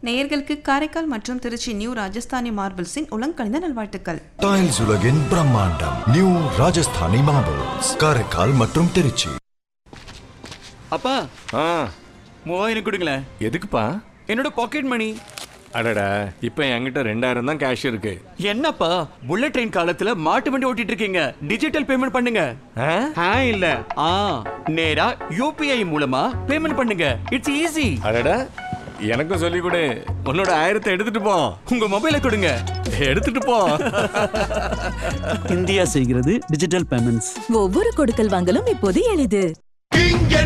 நேயர்களுக்கு காரைக்கால் மற்றும் திருச்சி நியூ ராஜஸ்தானி மார்பிள்ஸின் உலங்கணிந்த நல்வாழ்த்துக்கள் டைல்ஸ் உலகின் பிரம்மாண்டம் நியூ ராஜஸ்தானி மார்பிள்ஸ் காரைக்கால் மற்றும் திருச்சி அப்பா ஆ மூவாயிரம் கொடுங்களேன் எதுக்குப்பா என்னோட பாக்கெட் மணி அடடா இப்போ என்கிட்ட ரெண்டாயிரம் தான் கேஷ் இருக்கு என்னப்பா புல்லட் ட்ரெயின் காலத்துல மாட்டு வண்டி ஓட்டிட்டு இருக்கீங்க டிஜிட்டல் பேமெண்ட் பண்ணுங்க ஆ? ஆ இல்ல ஆ நேரா யூபிஐ மூலமா பேமெண்ட் பண்ணுங்க இட்ஸ் ஈஸி அடடா எனக்கும் சொல்லி கொடு உன்னோட ஆயிரத்தை எடுத்துட்டு போ உங்க மொபைலை கொடுங்க எடுத்துட்டு போ இந்தியா செய்கிறது டிஜிட்டல் பேமெண்ட்ஸ் ஒவ்வொரு கொடுக்கல் வாங்கலும் இப்போது எளிது